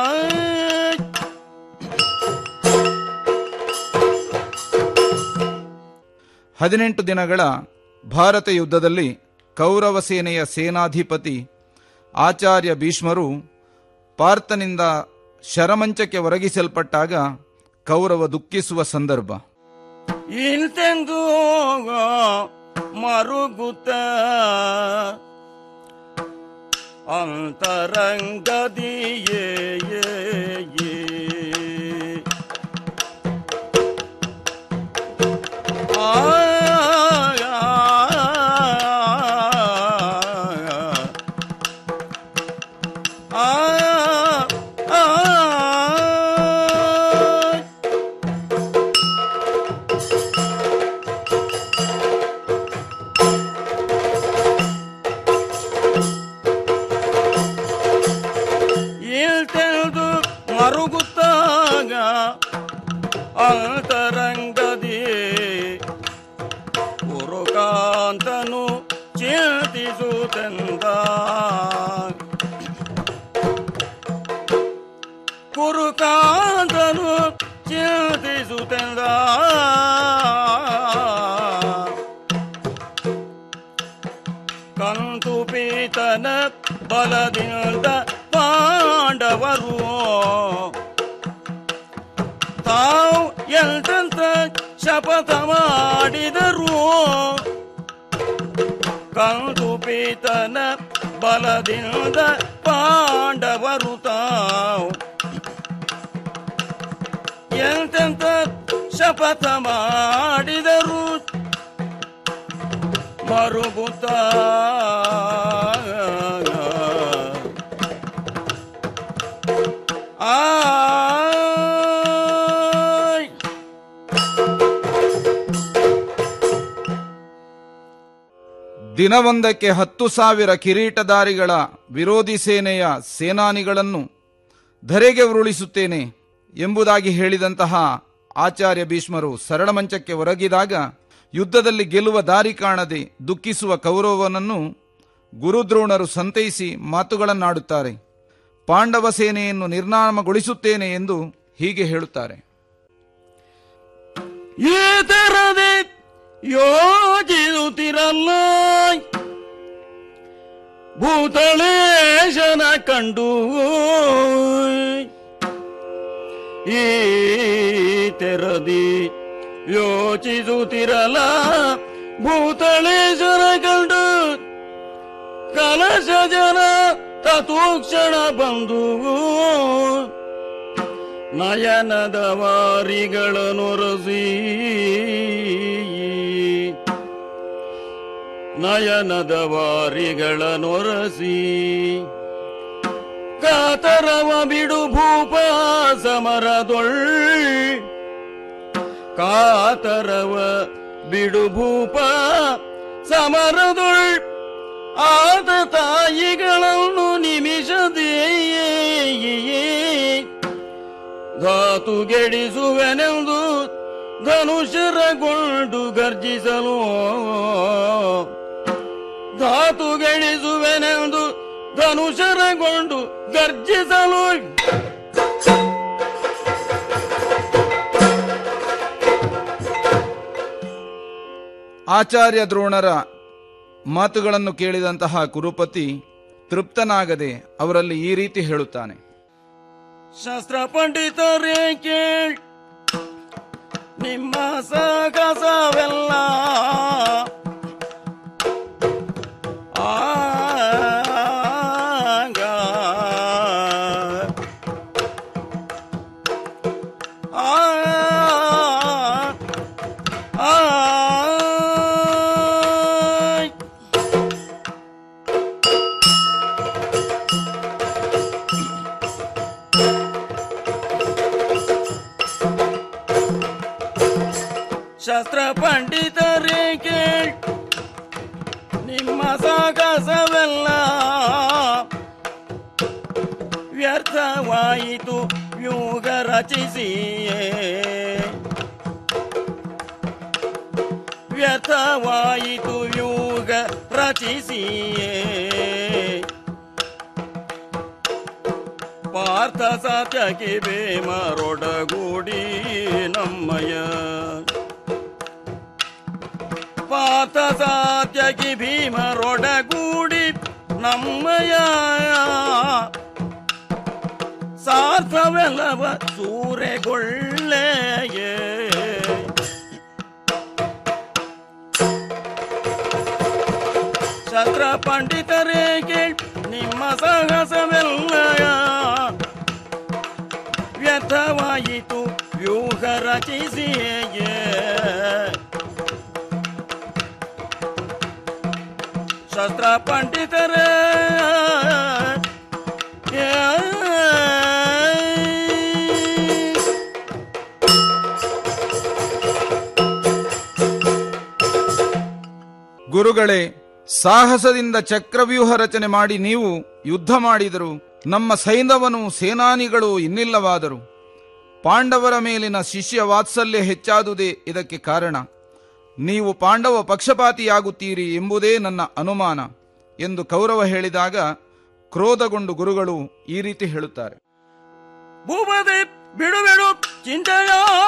ಹದಿನೆಂಟು ದಿನಗಳ ಭಾರತ ಯುದ್ಧದಲ್ಲಿ ಕೌರವ ಸೇನೆಯ ಸೇನಾಧಿಪತಿ ಆಚಾರ್ಯ ಭೀಷ್ಮರು ಪಾರ್ಥನಿಂದ ಶರಮಂಚಕ್ಕೆ ಒರಗಿಸಲ್ಪಟ್ಟಾಗ ಕೌರವ ದುಃಖಿಸುವ ಸಂದರ್ಭ ಇಂತೆಂದು ಮರುಗುತ್ತ ಅಂತರಂಗದಿಯೇ ಇಲ್ತೆಲ್ದು ಮರುಗುತ್ತಾಗ ಅಂತರಂಗದಿ ಪುರುಕಾಂತನು ಚಿಂತಿಸುತ್ತೆಂದ ಕುರುಕಾಂತನು ಚಿಂತಿಸುತ್ತೆಂದ ಕಂತು ಪೀತನ ಬಲದಿಂದ ಪಾಂಡವರು ತಾವು ಎಂತೆಂತ ಶಪಥ ಮಾಡಿದರು ಕಂತು ಪೀತನ ಬಲದಿಂದ ಪಾಂಡವರು ತಾವು ಎಂತೆಂತ ಶಪಥ ಮಾಡಿದರು ಮರುಗುತ್ತ ಆಯ್ ದಿನವೊಂದಕ್ಕೆ ಹತ್ತು ಸಾವಿರ ಕಿರೀಟಧಾರಿಗಳ ವಿರೋಧಿ ಸೇನೆಯ ಸೇನಾನಿಗಳನ್ನು ಧರೆಗೆ ಉರುಳಿಸುತ್ತೇನೆ ಎಂಬುದಾಗಿ ಹೇಳಿದಂತಹ ಆಚಾರ್ಯ ಭೀಷ್ಮರು ಸರಳ ಮಂಚಕ್ಕೆ ಒರಗಿದಾಗ ಯುದ್ಧದಲ್ಲಿ ಗೆಲ್ಲುವ ದಾರಿ ಕಾಣದೆ ದುಃಖಿಸುವ ಕೌರವನನ್ನು ಗುರುದ್ರೋಣರು ಸಂತೈಸಿ ಮಾತುಗಳನ್ನಾಡುತ್ತಾರೆ ಪಾಂಡವ ಸೇನೆಯನ್ನು ನಿರ್ನಾಮಗೊಳಿಸುತ್ತೇನೆ ಎಂದು ಹೀಗೆ ಹೇಳುತ್ತಾರೆ ಈ ತರದೆ ಯೋಜಿಸುತ್ತಿರಲ್ಲ ಭೂತಳೇಶನ ಕಂಡು ಈ ನೆರದಿ ಯೋಚಿಸುತ್ತಿರಲ ಭೂತಳೇಶ್ವರ ಕಂಡು ಕಲಶ ಜನ ತತೂಕ್ಷಣ ಬಂದು ನಯನದ ವಾರಿಗಳನ್ನು ರಸಿ ನಯನದ ವಾರಿಗಳನ್ನು ರಸಿ ಕಾತರವ ಬಿಡು ಭೂಪ ಸಮರದೊಳ್ ಕಾತರವ ಬಿಡು ಭೂಪ ಸಮರದೊಳ್ ಆದ ತಾಯಿಗಳನ್ನು ನಿಮಿಷದೆಯೇ ಧಾತು ಗೆಡಿಸುವೆನೆಂದು ಧನುಷರಗೊಂಡು ಗರ್ಜಿಸಲು ಧಾತು ಗೆಡಿಸುವೆನೆಂದು ಧನುಷರಗೊಂಡು ಗರ್ಜಿಸಲು ಆಚಾರ್ಯ ದ್ರೋಣರ ಮಾತುಗಳನ್ನು ಕೇಳಿದಂತಹ ಕುರುಪತಿ ತೃಪ್ತನಾಗದೆ ಅವರಲ್ಲಿ ಈ ರೀತಿ ಹೇಳುತ್ತಾನೆ ಶಾಸ್ತ್ರ ಪಂಡಿತರೇ ಕೇಳ್ ನಿಮ್ಮ ಸಗಸವೆಲ್ಲ ಆಗ ಆ ಆಯ್ ಶಾಸ್ತ್ರ ಪಂಡಿತರೇ ಕೇಳ್ ನಿಮ್ಮ ಸಾಗಸವೆಲ್ಲ ವ್ಯರ್ಥವಾಯಿತು ವ್ಯೂಗ ರಚಿಸಿಯೇ ವ್ಯರ್ಥವಾಯಿತು ವ್ಯೂಗ ರಚಿಸಿಯೇ ಪಾರ್ಥ ಸತ್ಯಕ್ಕೆ ಬೇಮರೊಡಗೂಡಿ ನಮ್ಮಯ ಪಾರ್ಥ ಸತ್ಯಕ್ಕೆ ಭೀಮರೊಡಗೂಡಿ ನಮ್ಮಯ ಸಾರ್ಥವೆಲ್ಲವ ಸೂರೆಗೊಳ್ಳೆಯೇ ಶಸ್ತ್ರ ಪಂಡಿತರೇ ಕೇಳ್ ನಿಮ್ಮ ಸಾಹಸವೆಲ್ಲಯ ವ್ಯರ್ಥವಾಯಿತು ವ್ಯೂಹ ರಚಿಸಿಯೇ ಶಸ್ತ್ರ ಪಂಡಿತರೇ ಗುರುಗಳೇ ಸಾಹಸದಿಂದ ಚಕ್ರವ್ಯೂಹ ರಚನೆ ಮಾಡಿ ನೀವು ಯುದ್ಧ ಮಾಡಿದರು ನಮ್ಮ ಸೈನ್ಯವನು ಸೇನಾನಿಗಳು ಇನ್ನಿಲ್ಲವಾದರು ಪಾಂಡವರ ಮೇಲಿನ ಶಿಷ್ಯ ವಾತ್ಸಲ್ಯ ಹೆಚ್ಚಾದುದೇ ಇದಕ್ಕೆ ಕಾರಣ ನೀವು ಪಾಂಡವ ಪಕ್ಷಪಾತಿಯಾಗುತ್ತೀರಿ ಎಂಬುದೇ ನನ್ನ ಅನುಮಾನ ಎಂದು ಕೌರವ ಹೇಳಿದಾಗ ಕ್ರೋಧಗೊಂಡು ಗುರುಗಳು ಈ ರೀತಿ ಹೇಳುತ್ತಾರೆ ಭೂಪತಿ ಬಿಡು ಬಿಡು ಚಿಂತೆಯ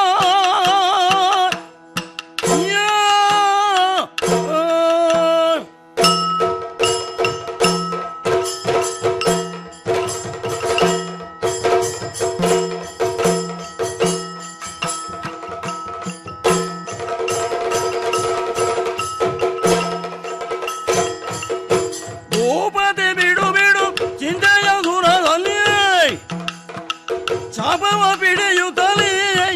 ಭೂಪತಿ ಬಿಡು ಬಿಡು ಚಿಂತೆಯ ದೂರದಲ್ಲಿ ಚಾಪವ ಪಿಡಿಯುತ್ತಲೇ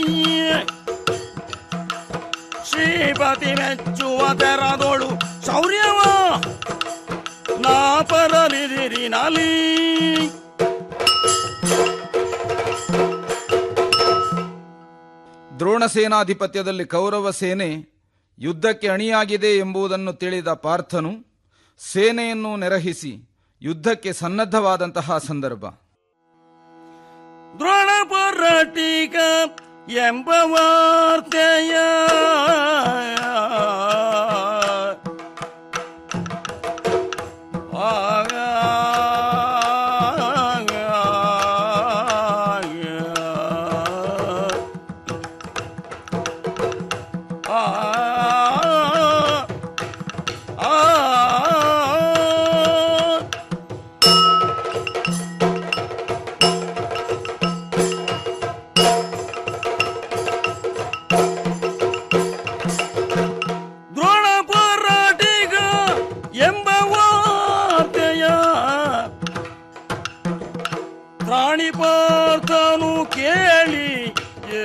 ಶ್ರೀಪತಿ ಮೆಚ್ಚುವ ತೆರದೋಳು ಶೌರ್ಯವ ನಾ ಪರಲಿದಿರಿನಲಿ ದ್ರೋಣ ಸೇನಾಧಿಪತ್ಯದಲ್ಲಿ ಕೌರವ ಸೇನೆ ಯುದ್ಧಕ್ಕೆ ಅಣಿಯಾಗಿದೆ ಎಂಬುದನ್ನು ತಿಳಿದ ಪಾರ್ಥನು ಸೇನೆಯನ್ನು ನೆರಹಿಸಿ ಯುದ್ಧಕ್ಕೆ ಸನ್ನದ್ಧವಾದಂತಹ ಸಂದರ್ಭ ದ್ರೋಣ ಪೊರಟಿಕ ಎಂಬ ವಾರ್ತೆಯ ಆಗ ಪಾರ್ಥನು ಕೇಳಿ ಏ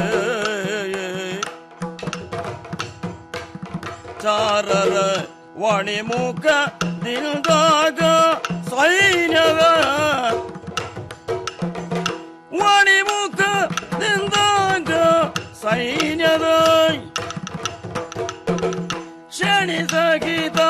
ಚಾರರ ವಾಣಿಮುಖ ದಿನದಾಗ ಸೈನ್ಯದ ವಾಣಿಮುಖ ದಿಂದಾಗ ಸೈನ್ಯದ ಕ್ಷಣಿಸಗಿದ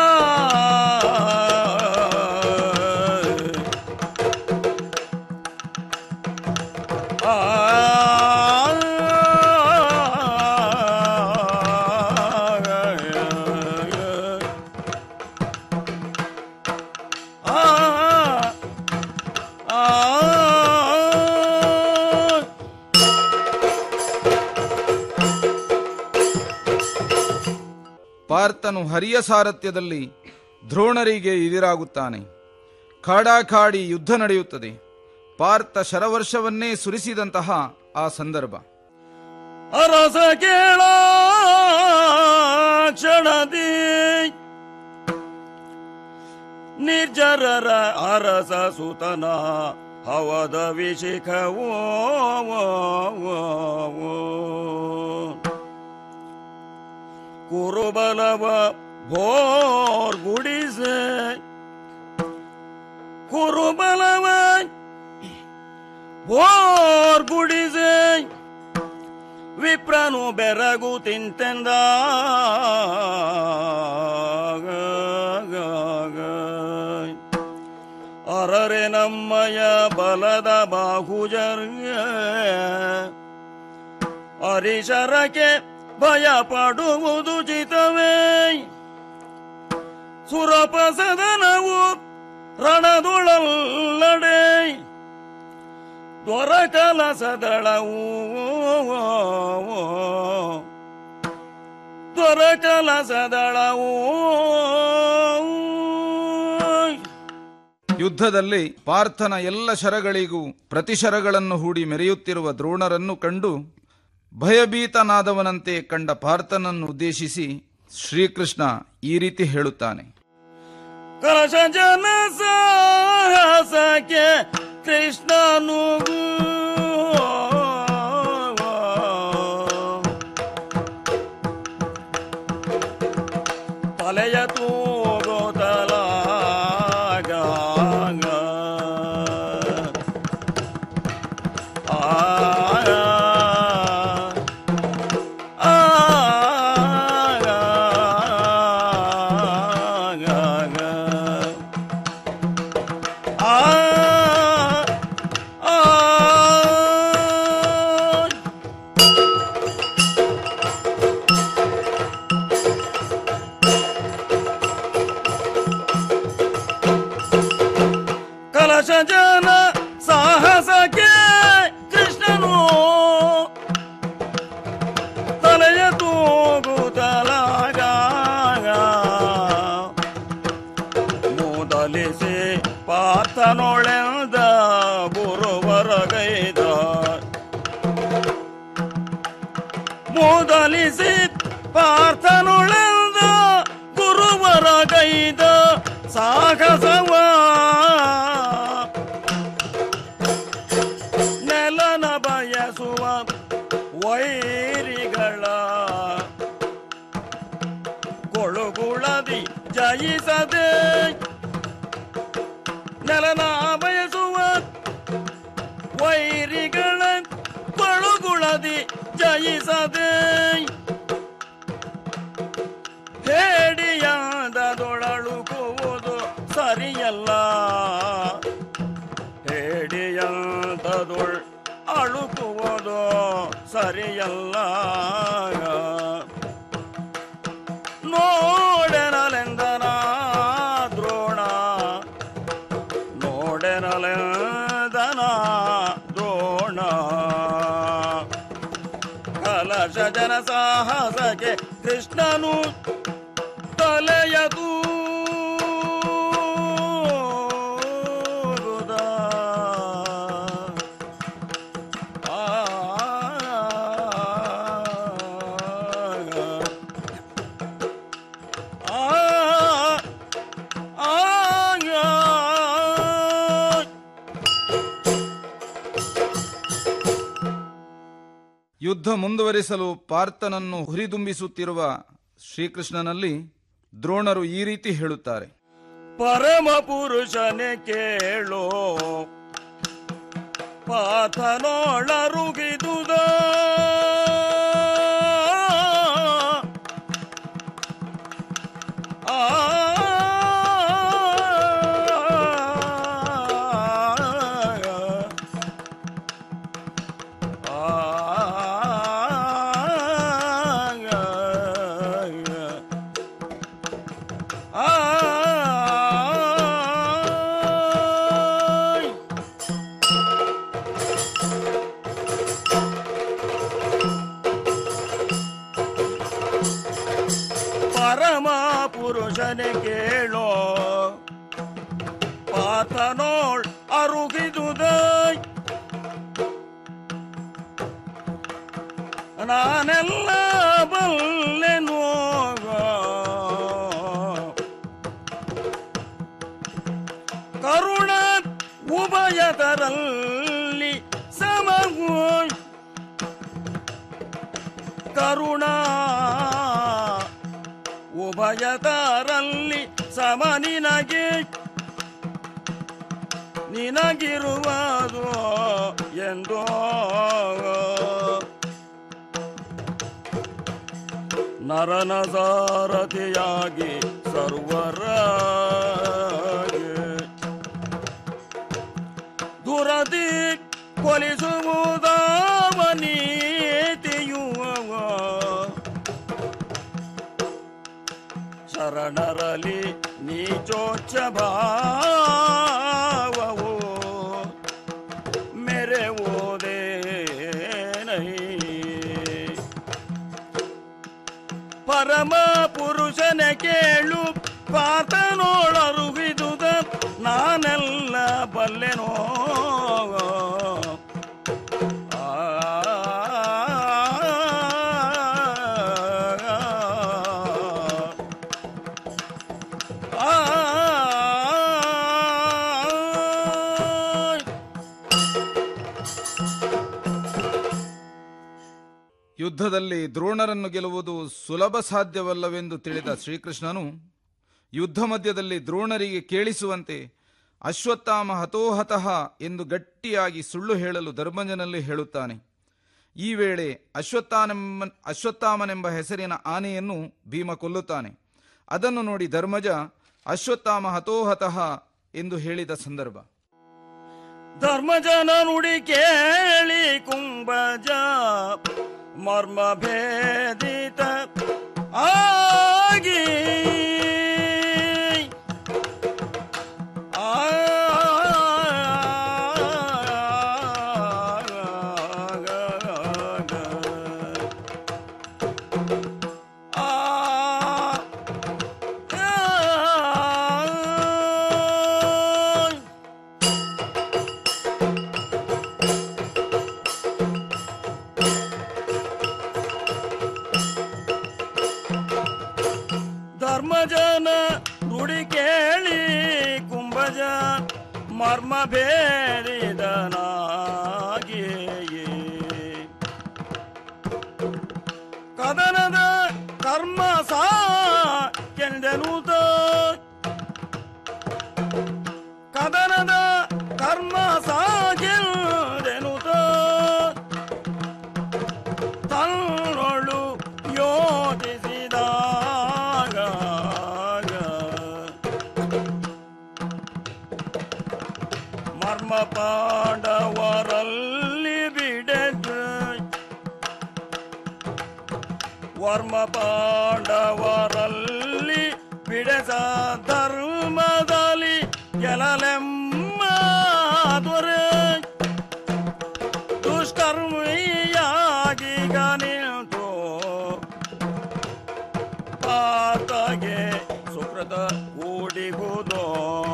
ಪಾರ್ಥನು ಹರಿಯ ಸಾರಥ್ಯದಲ್ಲಿ ದ್ರೋಣರಿಗೆ ಎದುರಾಗುತ್ತಾನೆ ಖಾಡಾಖಾಡಿ ಯುದ್ಧ ನಡೆಯುತ್ತದೆ ಪಾರ್ಥ ಶರವರ್ಷವನ್ನೇ ಸುರಿಸಿದಂತಹ ಆ ಸಂದರ್ಭ ಅರಸ ಕೇಳ ಕ್ಷಣದಿ ನಿರ್ಜರರ ಅರಸ ಸುತನ ಹವದ ವಿಶಿಖವೋ ಕುರುಬಲವ ಭೋರ್ ಗುಡಿಸೆ ಕುರುಬಲವ ಭೋರ್ ಗುಡಿಸೆ ವಿಪ್ರನು ಬೆರಗು ತಿಂತೆಂದ ಅರರೆ ನಮ್ಮಯ ಬಲದ ಬಾಹುಜರ್ಯ ಹರಿಶರಕ್ಕೆ ಭಯ ಪಡುವುದು ಚಿತವೇ ಸುರಪಸದನವು ರಣದುಳಲ್ಲಡೆ ದೊರಕಲ ಸದಳವು ದೊರಕಲ ಸದಳವು ಯುದ್ಧದಲ್ಲಿ ಪಾರ್ಥನ ಎಲ್ಲ ಶರಗಳಿಗೂ ಪ್ರತಿಶರಗಳನ್ನು ಹೂಡಿ ಮೆರೆಯುತ್ತಿರುವ ದ್ರೋಣರನ್ನು ಕಂಡು ಭಯಭೀತನಾದವನಂತೆ ಕಂಡ ಪಾರ್ಥನನ್ನು ಉದ್ದೇಶಿಸಿ ಶ್ರೀಕೃಷ್ಣ ಈ ರೀತಿ ಹೇಳುತ್ತಾನೆ ಕಲಶ ಜನ ಸಾಹಸಕ್ಕೆ ಕೃಷ್ಣನು ತಲೆಯ ತೂಗೋತಲ ಕಲಶ ಜನ ಸಾಹಸಕ್ಕೆ ಕೃಷ್ಣನು ತಲೆಯ ತೂಗುತ್ತಲಾಗ ಮೂದಲಿಸಿ ಪಾರ್ಥನೊಳೆದ ಬುರುವರಗೈದ ಮೂದಲಿಸಿ ಪಾರ್ಥನೊಳೆದ ಗುರುವರಗೈದ ಸಾಹಸವ ನೆಲನ ಬಯಸುವ ವೈರಿಗಳ ಕೊಳುಗುಳದಿ ಜಯಿಸದೆ ನೆಲನ ಬಯಸುವ ವೈರಿಗಳ ಕೊಳುಗುಳದಿ ಜಯಿಸದೆ ಹೇಡಿಯಾದದೊಳಳುಕುವುದು ಸರಿಯಲ್ಲ ಹೇಡಿಯಾದದೊಳ್ ಅಳುಕುವುದು ಸರಿಯಲ್ಲ ನೋಡೆನಲೆಂದನ ದ್ರೋಣ ನೋಡೆನಲೆಂದನ ದ್ರೋಣ ಕಲಶ ಜನ ಸಾಹಸಕ್ಕೆ ಕೃಷ್ಣನು ತಲೆಯ ತೂಗುದ ಯುದ್ಧ ಮುಂದುವರಿಸಲು ಪಾರ್ಥನನ್ನು ಹುರಿದುಂಬಿಸುತ್ತಿರುವ ಶ್ರೀಕೃಷ್ಣನಲ್ಲಿ ದ್ರೋಣರು ಈ ರೀತಿ ಹೇಳುತ್ತಾರೆ ಪರಮ ಪುರುಷನೆ ಕೇಳೋ ಪಾಥನೋಳರುಗಿದುದ ಪರಮ ಪುರುಷನೆ ಕೇಳೋ ಪಾತನೋಳ್ ಅರುಗಿದುದ ನಾನೆಲ್ಲ ಬಲ್ಲೆನು ಕರುಣ ಉಭಯದರಲ್ಲಿ ಸಮಗು ಕರುಣ ಉಭಯದರಲ್ಲಿ ಸಮ ನಿನಗೆ ನಿನಗಿರುವುದು ಎಂದೋ ನರನ ಸಾರಥಿಯಾಗಿ ಸರ್ವರ ದುರದಿ ಕೊಲಿಸುವುದಾವ ನೀತಿಯುವ ಶರಣರಲಿ ನೀಚೋಚ್ಚ ಭಾವವು ಮೆರೆವುದೇ ನೈ ಪರಮ ಪುರುಷನ ಕೇಳು ಪಾತನೋಳರುಗಿದುದ ನಾನೆಲ್ಲ ಬಲ್ಲೆನೋ ಯುದ್ಧದಲ್ಲಿ ದ್ರೋಣರನ್ನು ಗೆಲ್ಲುವುದು ಸುಲಭ ಸಾಧ್ಯವಲ್ಲವೆಂದು ತಿಳಿದ ಶ್ರೀಕೃಷ್ಣನು ಯುದ್ಧ ಮಧ್ಯದಲ್ಲಿ ದ್ರೋಣರಿಗೆ ಕೇಳಿಸುವಂತೆ ಅಶ್ವತ್ಥಾಮ ಹತೋಹತಃ ಎಂದು ಗಟ್ಟಿಯಾಗಿ ಸುಳ್ಳು ಹೇಳಲು ಧರ್ಮಜನಲ್ಲಿ ಹೇಳುತ್ತಾನೆ ಈ ವೇಳೆ ಅಶ್ವತ್ಥಾನೆಂಬ ಅಶ್ವತ್ಥಾಮನೆಂಬ ಹೆಸರಿನ ಆನೆಯನ್ನು ಭೀಮ ಕೊಲ್ಲುತ್ತಾನೆ ಅದನ್ನು ನೋಡಿ ಧರ್ಮಜ ಅಶ್ವತ್ಥಾಮ ಹತೋಹತಃ ಎಂದು ಹೇಳಿದ ಸಂದರ್ಭ ಧರ್ಮಜನ ನುಡಿ ಕೇಳಿ ಕುಂಭಜ ಮರ್ಮ ಭೇದಿತ ಆಗಿ ಆ ಧರ್ಮಜನ ನುಡಿ ಕೇಳಿ ಕುಂಭಜ ಮರ್ಮ ಭೇದಿದನಾಗಿ ಕದನದ ಕರ್ಮ ಸಾ ಕೆಂದೆನುತ ಕದನದ ಕರ್ಮ ಸಾಗೆಂದೆನುತ ತನ್ನೊಳು ಯೋಚಿಸಿದಾಗ ಮರ್ಮ ಪಾಂಡವರಲ್ಲಿ ಬಿಡೆದು ವರ್ಮ ಪಾಂಡವರಲ್ಲಿ ಬಿಡೆಸ ಧರ್ಮದಲ್ಲಿ ಗೆಲಲೆಮ್ಮ ದೊರೆ ದುಷ್ಕರ್ಮಿಯಾಗಿ ನಿಂತು ಪಾತಗೆ ಸುಕೃತ ಕೂಡಿಗುವುದು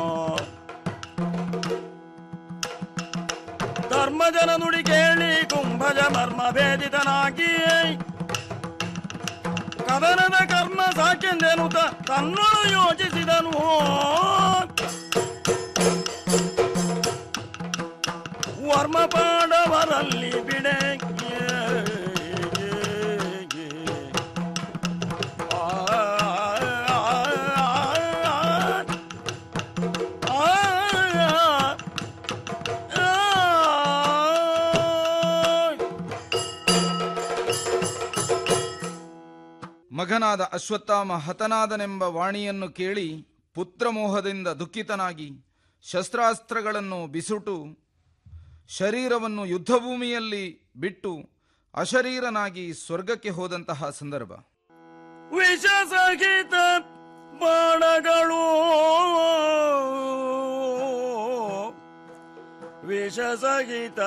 ಧರ್ಮಜನ ನುಡಿ ಕೇಳಿ ಕುಂಭಜ ಮರ್ಮ ಭೇದಿತನಾಗಿ ಕದನದ ಕರ್ಮ ಸಾಕೆಂದೆನುತ ತನ್ನೊಳು ಯೋಚಿಸಿದನು ವರ್ಮ ಪಾಂಡವರಲ್ಲಿ ಬಿಡೆ ಮಗನಾದ ಅಶ್ವತ್ಥಾಮ ಹತನಾದನೆಂಬ ವಾಣಿಯನ್ನು ಕೇಳಿ ಪುತ್ರಮೋಹದಿಂದ ದುಃಖಿತನಾಗಿ ಶಸ್ತ್ರಾಸ್ತ್ರಗಳನ್ನು ಬಿಸುಟು ಶರೀರವನ್ನು ಯುದ್ಧಭೂಮಿಯಲ್ಲಿ ಬಿಟ್ಟು ಅಶರೀರನಾಗಿ ಸ್ವರ್ಗಕ್ಕೆ ಹೋದಂತಹ ಸಂದರ್ಭ ವಿಷ ಸಹಿತ ಬಾಣಗಳು ವಿಷ ಸಹಿತ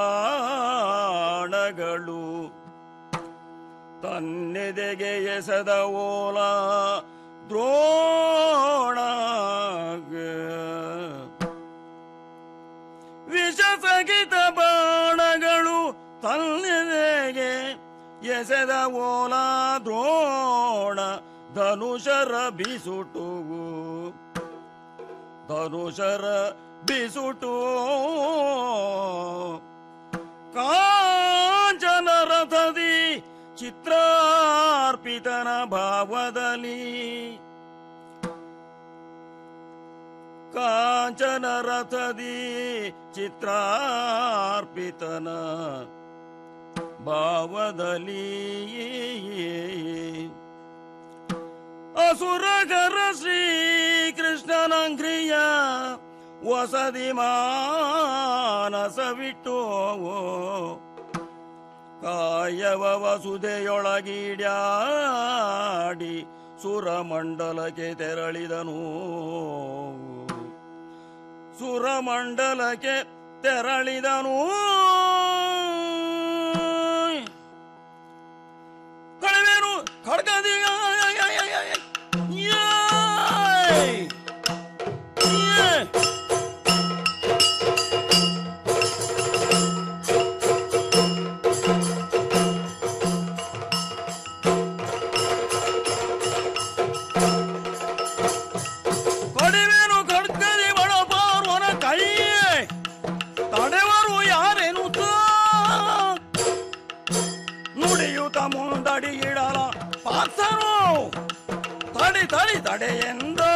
ಬಾಣಗಳು ತನ್ನೆದೆಗೆ ಎಸೆದ ಓಲ ದ್ರೋಣ ವಿಷ ಸಹಿತ ಬಾಣಗಳು ತನ್ನೆದೆಗೆ ಎಸೆದ ಓಲ ದ್ರೋಣ ಧನುಷರ ಬಿಸುಟುವು ಧನುಷರ ಬಿಸುಟು ಕಾಂಚನ ರಥದಿ ಚಿತ್ರಾರ್ಪಿತನ ಭಾವದಲ್ಲಿ ಕಾಂಚನ ರಥದಿ ಚಿತ್ರಾರ್ಪಿತನ ಭಾವದಲ್ಲಿ ಅಸುರಗರ ಶ್ರೀಕೃಷ್ಣನಂಗ್ರಿಯ ವಸದಿ ಮಾನಸವಿಟ್ಟು ಕಾಯವ ವಸುದೆಯೊಳಗಿಡ್ಯಾಡಿ ಸುರಮಂಡಲಕ್ಕೆ ತೆರಳಿದನು ಸುರಮಂಡಲಕ್ಕೆ ತೆರಳಿದನು ಕಳವೇನು ಖಡ್ಗದಿ ಕಡಿವೇನು ಖಡ್ಗದಿ ಒಳಬಾರುವನ ಕೈ ತಡೆವರು ಯಾರೇನು ನುಡಿಯುತ್ತ ಮುಂದಡಿ ಇಡಲ ಪಾರ್ಥರು ತಡಿ ತಡಿ ತಡೆ ಎಂದು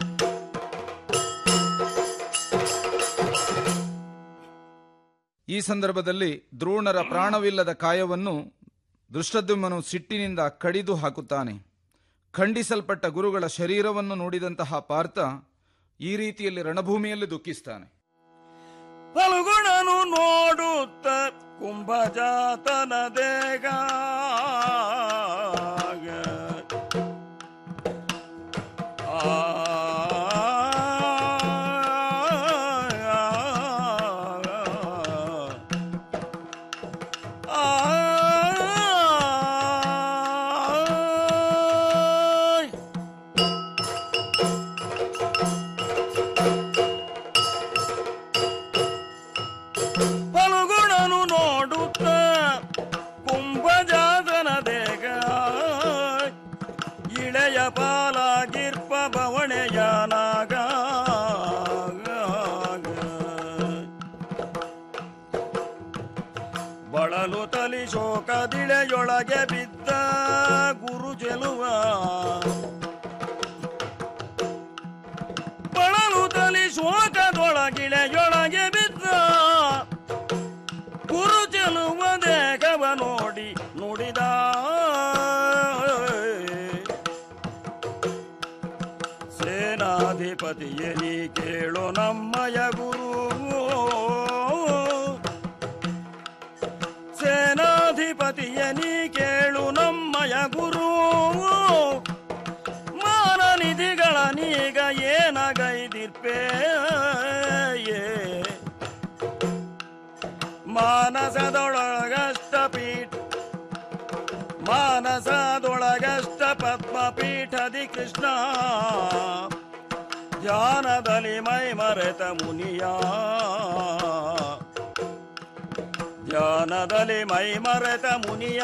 ಈ ಸಂದರ್ಭದಲ್ಲಿ ದ್ರೋಣರ ಪ್ರಾಣವಿಲ್ಲದ ಕಾಯವನ್ನು ದೃಷ್ಟದ್ಯುಮ್ನನು ಸಿಟ್ಟಿನಿಂದ ಕಡಿದು ಹಾಕುತ್ತಾನೆ ಖಂಡಿಸಲ್ಪಟ್ಟ ಗುರುಗಳ ಶರೀರವನ್ನು ನೋಡಿದಂತಹ ಪಾರ್ಥ ಈ ರೀತಿಯಲ್ಲಿ ರಣಭೂಮಿಯಲ್ಲಿ ದುಃಖಿಸ್ತಾನೆ ಫಲ್ಗುಣನು ನೋಡುತ್ತ ಕುಂಭಜಾತನ ದೇಗ ಫಲ್ಗುಣನು ನೋಡುತ್ತ ಕುಂಭಜಾತನ ದೇಗ ಇಳೆಯ ಪಾಲಾಗಿರ್ಪ ಬವಣೆಯ ನಾಗ ಬಳಲು ತಲಿ ಶೋಕದಿಳೆಯೊಳಗೆ ಬಿದ್ದ ಗುರು ಚೆಲುವ ಬಳಲು ತಲಿ ಶೋಕದೊಳಗಿಳೆಯೊಳಗೆ ಬಿದ್ದ ಗುರು ಚೆಲುವ ದೇಹವ ನೋಡಿ ನುಡಿದ ಸೇನಾಧಿಪತಿಯೇ ನೀ ಕೇಳು ನಮ್ಮಯ ಗುರು ಸೇನಾಧಿಪತಿಯ ನೀ ಕೇಳು ನಮ್ಮಯ ಗುರು ಮಾನ ನಿಧಿಗಳ ನೀಗ ಏನಗೈದಿರ್ಪೇ ಮಾನಸದೊಳಗಷ್ಟ ಪೀಠ ಮಾನಸದೊಳಗಷ್ಟ ಪದ್ಮಪೀಠದಿ ಕೃಷ್ಣ ಧ್ಯಾನದಲ್ಲಿ ಮೈ ಮರೆತ ಮುನಿಯ ಧ್ಯಾನದಲ್ಲಿ ಮೈ ಮರೆತ ಮುನಿಯ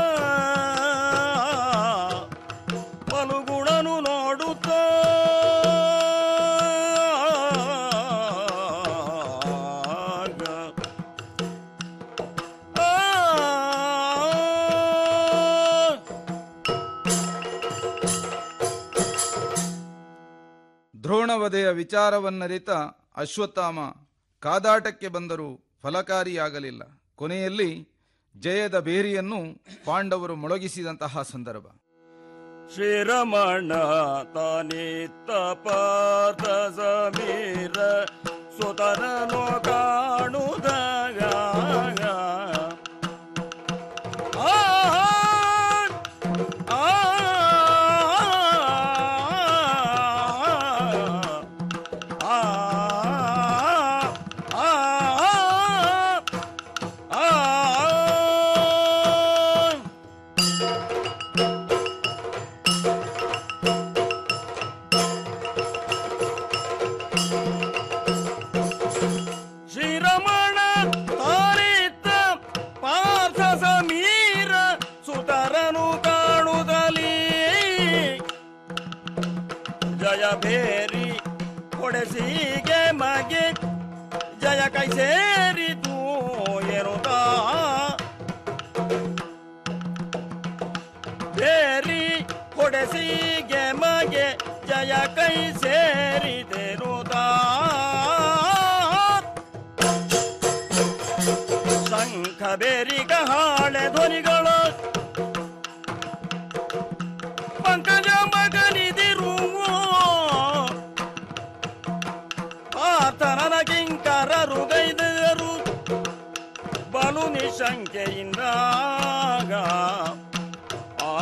ಫಲುಗುಣನು ನೋಡುತ್ತ ದ್ರೋಣವಧೆಯ ವಿಚಾರವನ್ನರಿತ ಅಶ್ವತ್ಥಾಮ ಕಾದಾಟಕ್ಕೆ ಬಂದರೂ ಫಲಕಾರಿಯಾಗಲಿಲ್ಲ ಕೊನೆಯಲ್ಲಿ ಜಯದ ಬೇರಿಯನ್ನು ಪಾಂಡವರು ಮೊಳಗಿಸಿದಂತಹ ಸಂದರ್ಭ ಶ್ರೀರಮಣ ತಾನಿತ್ತ ಪಾರ್ಥ ಸಮೀರ ಸುತರನು ಕಾಣುದಾಗ ಆ ಆ ಶ್ರೀರಮಣ ತಾರಿತ್ತ ಪಾರ್ಥ ಸಮೀರ ಸುತರನು ಕಾಣುತ್ತಲೀ ಜಯ ಬೇರಿ ಕೊಡೆಸಿಗೆ ಮಗೆ ಜಯ ಕೈ ಸೇರಿತು ಎನ್ನುತ್ತಾ ಬೇರಿ ಕೊಡೆಸಿಗೆ ಮಗೆ ಜಯ ಕೈ ಸೇರಿತೆನುತ್ತಾ ಶಂಖ ಬೇರಿಗ ಹಾಳೆ ಧ್ವನಿಗಳು ಪಂಕಜ ಮಗನಿದಿರುವ ಆತನನ ಕಿಂಕರರು ಗೈದರು ಬಲು ನಿಶಂಕೆಯಿಂದ ಆ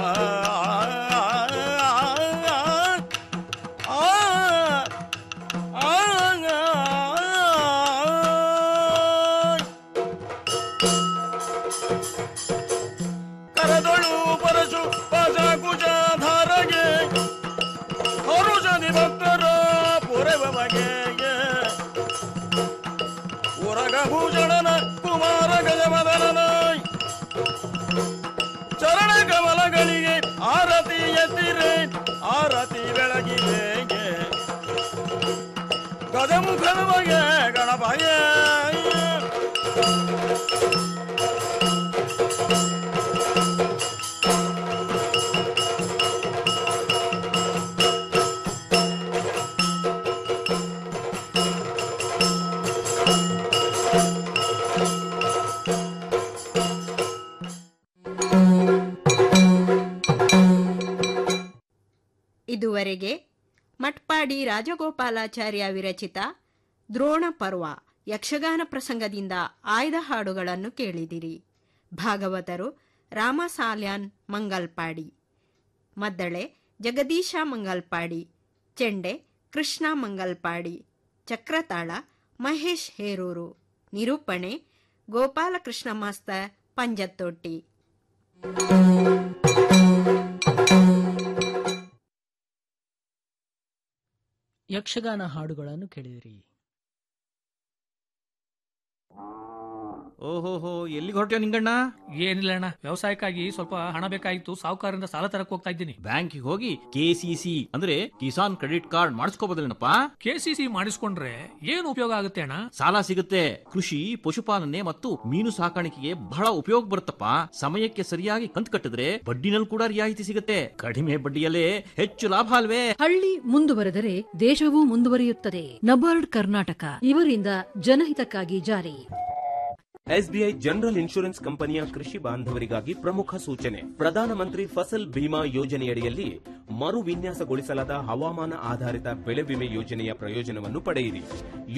ಕರದೊಳು ಪರಶು ಪಶ ಕುಶಾಧಾರಗೆ ಹರುಷದಿ ಭಕ್ತರ ಪುರವ ಬಗೆಗೆ ಉರಗ ಭೂಷಣನ ಕುಮಾರ ಗಜಮದನನ ಚರಣ ಕಮಲಗಳಿಗೆ ಆರತಿ ಎತ್ತಿರೆ ಆರತಿ ಬೆಳಗಿದೆ ಗಜಮುಖನ ಬಗೆ ಗಣಪಯ ಇದುವರೆಗೆ ಮಟ್ಪಾಡಿ ರಾಜಗೋಪಾಲಾಚಾರ್ಯ ವಿರಚಿತ ದ್ರೋಣ ಪರ್ವ ಯಕ್ಷಗಾನ ಪ್ರಸಂಗದಿಂದ ಆಯ್ದ ಹಾಡುಗಳನ್ನು ಕೇಳಿದಿರಿ ಭಾಗವತರು ರಾಮಸಾಲ್ಯಾನ್ ಮಂಗಲ್ಪಾಡಿ ಮದ್ದಳೆ ಜಗದೀಶ ಮಂಗಲ್ಪಾಡಿ ಚೆಂಡೆ ಕೃಷ್ಣ ಮಂಗಲ್ಪಾಡಿ ಚಕ್ರತಾಳ ಮಹೇಶ್ ಹೇರೂರು ನಿರೂಪಣೆ ಗೋಪಾಲಕೃಷ್ಣ ಮಾಸ್ತ ಪಂಜತ್ತೊಟ್ಟಿ ಯಕ್ಷಗಾನ ಹಾಡುಗಳನ್ನು ಕೇಳಿದಿರಿ ಓಹೋಹೋ ಎಲ್ಲಿಗೆ ಹೊರಟ್ಯೋ ನಿಂಗಣ್ಣ ಏನಿಲ್ಲ ಅಣ್ಣ ವ್ಯವಸಾಯಕ್ಕಾಗಿ ಸ್ವಲ್ಪ ಹಣ ಬೇಕಾಗಿತ್ತು ಸಾಹುಕಾರರಿಂದ ಸಾಲ ತರಕ್ ಹೋಗ್ತಾ ಇದ್ದೀನಿ ಬ್ಯಾಂಕಿಗೆ ಹೋಗಿ ಕೆಸಿಸಿ ಅಂದ್ರೆ ಕಿಸಾನ್ ಕ್ರೆಡಿಟ್ ಕಾರ್ಡ್ ಮಾಡಿಸ್ಕೋಬೋದಲ್ಲೇನಪ್ಪ ಕೆಸಿಸಿ ಮಾಡಿಸ್ಕೊಂಡ್ರೆ ಏನು ಉಪಯೋಗ ಆಗುತ್ತೆ ಅಣ್ಣ ಸಾಲ ಸಿಗುತ್ತೆ ಕೃಷಿ ಪಶುಪಾಲನೆ ಮತ್ತು ಮೀನು ಸಾಕಾಣಿಕೆಗೆ ಬಹಳ ಉಪಯೋಗ ಬರುತ್ತಪ್ಪ ಸಮಯಕ್ಕೆ ಸರಿಯಾಗಿ ಕಂತು ಕಟ್ಟಿದ್ರೆ ಬಡ್ಡಿನಲ್ಲಿ ಕೂಡ ರಿಯಾಯಿತಿ ಸಿಗುತ್ತೆ ಕಡಿಮೆ ಬಡ್ಡಿಯಲ್ಲೇ ಹೆಚ್ಚು ಲಾಭ ಅಲ್ವೇ ಹಳ್ಳಿ ಮುಂದುವರೆದರೆ ದೇಶವೂ ಮುಂದುವರಿಯುತ್ತದೆ ನಬಾರ್ಡ್ ಕರ್ನಾಟಕ ಇವರಿಂದ ಜನಹಿತಕ್ಕಾಗಿ ಜಾರಿ ಎಸ್ಬಿಐ ಜನರಲ್ ಇನ್ಶೂರೆನ್ಸ್ ಕಂಪನಿಯ ಕೃಷಿ ಬಾಂಧವರಿಗಾಗಿ ಪ್ರಮುಖ ಸೂಚನೆ ಪ್ರಧಾನಮಂತ್ರಿ ಫಸಲ್ ಬಿಮಾ ಯೋಜನೆಯಡಿಯಲ್ಲಿ ಮರು ವಿನ್ಯಾಸಗೊಳಿಸಲಾದ ಹವಾಮಾನ ಆಧಾರಿತ ಬೆಳೆ ವಿಮೆ ಯೋಜನೆಯ ಪ್ರಯೋಜನವನ್ನು ಪಡೆಯಿರಿ